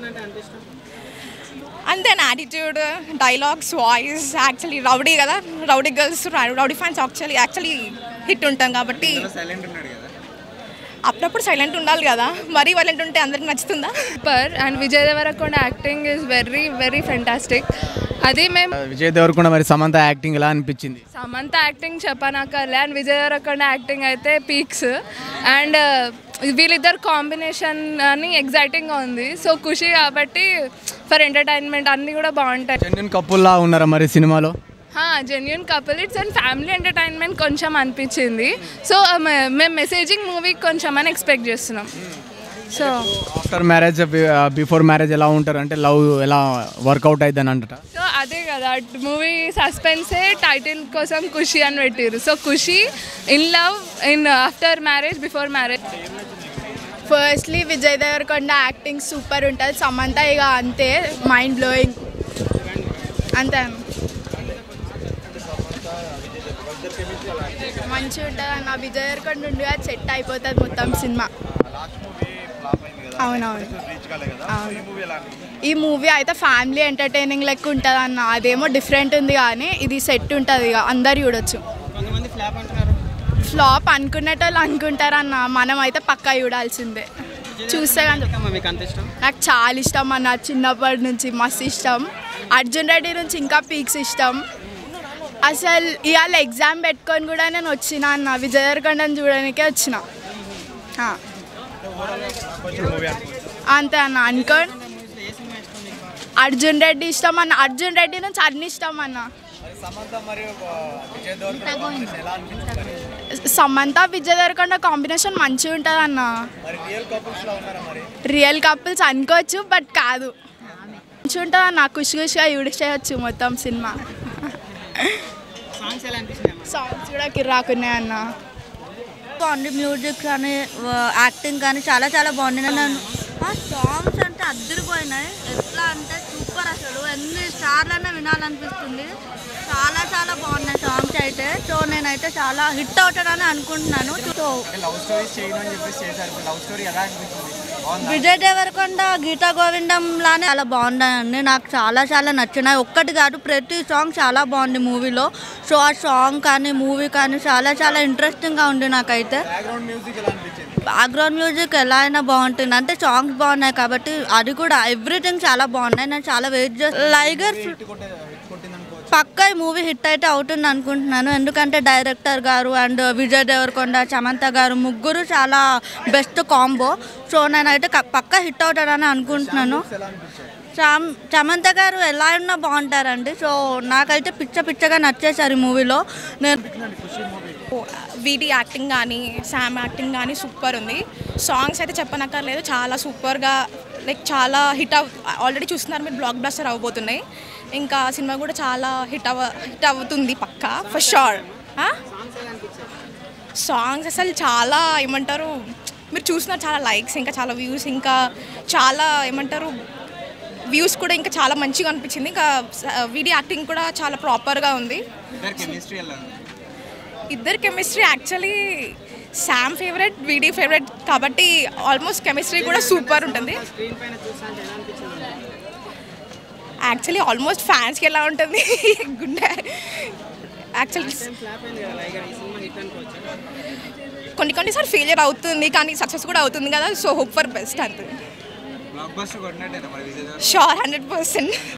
దేవరకొండ అంటే అంత ఇష్టం అంతే నా attitude dialogues voice actually rowdy కదా rowdy girls rowdy fans actually actually hit ఉంటాం కాబట్టి సైలెంట్ ఉన్నాడు కదా అప్పుడప్పుడు సైలెంట్ ఉండాలి కదా మరీ వైలెంట్ ఉంటే అందరికి నచ్చుతుందా super and Vijay Deverakonda acting is very very fantastic అది మేము విజయ్ దేవరకొండ మరి సమంత యాక్టింగ్ ఎలా అనిపించింది సమంత యాక్టింగ్ చెప్పనక్కర్లే అండ్ విజయ్ దేవరకొండ యాక్టింగ్ అయితే పీక్స్ అండ్ వీళ్ళిద్దరు కాంబినేషన్ అని ఎగ్జైటింగ్గా ఉంది సో ఖుషి కాబట్టి ఫర్ ఎంటర్టైన్మెంట్ అన్నీ కూడా బాగుంటాయి జెన్యున్ కపుల్లా ఉన్నారా మరి సినిమాలో genuine couple it's and family entertainment కొంచెం అనిపించింది సో మేము మెసేజింగ్ మూవీ కొంచెం అని ఎక్స్పెక్ట్ చేస్తున్నాం so after marriage before marriage ఎలా ఉంటారు అంటే లవ్ ఎలా వర్కౌట్ అవుతుంది అని అంటట సో అదే కదా మూవీ సస్పెన్సే టైటిల్ కోసం ఖుషి అని పెట్టారు so Kushi in love in after marriage before marriage firstly Vijay Deverakonda acting super ఉంటుంది సమంత ఇక అంతే మైండ్ బ్లోయింగ్ అంతే మంచిగా ఉంటుంది అన్న విజయ్ దేవరకొండ ఉండగా సెట్ అయిపోతుంది మొత్తం సినిమా అవునవును అవును ఈ మూవీ అయితే ఫ్యామిలీ ఎంటర్టైనింగ్ లెక్క ఉంటుంది అన్న అదేమో డిఫరెంట్ ఉంది కానీ ఇది సెట్ ఉంటుంది ఇక అందరు చూడొచ్చు కొంతమంది ఫ్లాప్ అంటున్నారు ఫ్లాప్ అనుకునేటోళ్ళు అనుకుంటారు అన్న మనం అయితే పక్కా చూడాల్సిందే చూస్తే కానీ అమ్మ మీకు అంత ఇష్టం నాకు చాలా ఇష్టం అన్న చిన్నప్పటి నుంచి మస్తు ఇష్టం అర్జున్ రెడ్డి నుంచి ఇంకా పీక్స్ ఇష్టం అసలు ఇవాళ ఎగ్జామ్ పెట్టుకొని కూడా నేను వచ్చిన అన్న విజయ్ దేవరకొండని చూడడానికే వచ్చిన ఆ. అంతే అన్న అనుకోండి అర్జున్ రెడ్డి ఇష్టం అన్న అర్జున్ రెడ్డి నుంచి అన్ని ఇష్టం అన్న సమంత విజయ్ దేవరకొండ కాంబినేషన్ మంచిగా ఉంటుంది అన్న రియల్ కపుల్స్ అనుకోవచ్చు బట్ కాదు మంచిగా ఉంటుంది అన్న ఖుషి ఖుషిగా చూడేసేయచ్చు మొత్తం సినిమా సాంగ్స్ ఎలా అనిపించినాయి అమ్మ? సాంగ్స్ కూడా కిర్రాకున్నాయి అన్న బాగుంది మ్యూజిక్ కానీ యాక్టింగ్ కానీ చాలా చాలా బాగుంది నేను ఆ సాంగ్స్ అంటే అద్దరిపోయినాయి ఎట్లా అంటే సూపర్ అసలు ఎన్ని సార్లైనా వినాలనిపిస్తుంది చాలా చాలా బాగున్నాయి సాంగ్స్ అయితే సో నేనైతే చాలా హిట్ అవుతాడని అనుకుంటున్నాను సో లవ్ స్టోరీస్ చేయను అని చెప్పేసి చేశారు లవ్ స్టోరీ ఎలా అనిపించింది బాగుందా విజయ్ దేవరకొండ గీతా గోవిందం లానే చాలా బాగున్నాయండి నాకు చాలా చాలా నచ్చినాయి ఒక్కటి కాదు ప్రతి సాంగ్ చాలా బాగుంది మూవీలో సో ఆ సాంగ్ కానీ మూవీ కానీ చాలా చాలా ఇంట్రెస్టింగ్గా ఉంది నాకైతే బ్యాక్గ్రౌండ్ మ్యూజిక్ ఎలా అనిపించింది బ్యాక్గ్రౌండ్ మ్యూజిక్ ఎలా అయినా బాగుంటుంది అంటే సాంగ్స్ బాగున్నాయి కాబట్టి అది కూడా ఎవ్రీథింగ్ చాలా బాగున్నాయి నేను చాలా వెయిట్ చేస్తాను లైగర్ పక్కా ఈ మూవీ హిట్ అయితే అవుతుంది అనుకుంటున్నాను ఎందుకంటే డైరెక్టర్ గారు అండ్ విజయ్ దేవరకొండ సమంత గారు ముగ్గురు చాలా బెస్ట్ కాంబో సో నేనైతే క- పక్కా హిట్ అవుతాడని అనుకుంటున్నాను సమ్ సమంత గారు ఎలా ఉన్నా బాగుంటారండి సో నాకైతే పిచ్చ పిచ్చగా నచ్చేసారు ఈ మూవీలో నేను వీటి యాక్టింగ్ కానీ శామ్ యాక్టింగ్ కానీ సూపర్ ఉంది సాంగ్స్ అయితే చెప్పనక్కర్లేదు చాలా సూపర్గా లైక్ చాలా హిట్ అవ్ ఆల్రెడీ చూస్తున్నారు మీరు బ్లాక్ బ్లాస్టర్ అవ్వబోతున్నాయి ఇంకా సినిమా కూడా చాలా హిట్ అవ హిట్ అవుతుంది పక్కా ఫర్ షూర్ సాంగ్స్ అసలు చాలా ఏమంటారు మీరు చూస్తున్నారు చాలా లైక్స్ ఇంకా చాలా వ్యూస్ ఇంకా చాలా ఏమంటారు వ్యూస్ కూడా ఇంకా చాలా మంచిగా అనిపించింది ఇంకా వీడియో యాక్టింగ్ కూడా చాలా ప్రాపర్గా ఉంది ఇద్దరు కెమిస్ట్రీ ఎలా ఉంది ఇద్దరు కెమిస్ట్రీ యాక్చువల్లీ శామ్ ఫేవరెట్ వీడి ఫేవరెట్ కాబట్టి ఆల్మోస్ట్ కెమిస్ట్రీ కూడా సూపర్ ఉంటుంది స్క్రీన్ పైన చూసా అంటే ఎలా అనిపించింది యాక్చువల్లీ ఆల్మోస్ట్ ఫ్యాన్స్కి ఎలా ఉంటుంది గుండె యాక్చువల్లీ ఫ్లాప్ అయింది కదా లైగర్ ఈ సినిమా హిట్ అనుకోవచ్చు కొన్ని కొన్నిసార్లు ఫెయిలియర్ అవుతుంది కానీ సక్సెస్ కూడా అవుతుంది కదా సో హోప్ ఫర్ బెస్ట్ అంతే బ్లాక్ బస్టర్ కొట్టినట్టేనా మరి విజయ్ షూర్ హండ్రెడ్ పర్సెంట్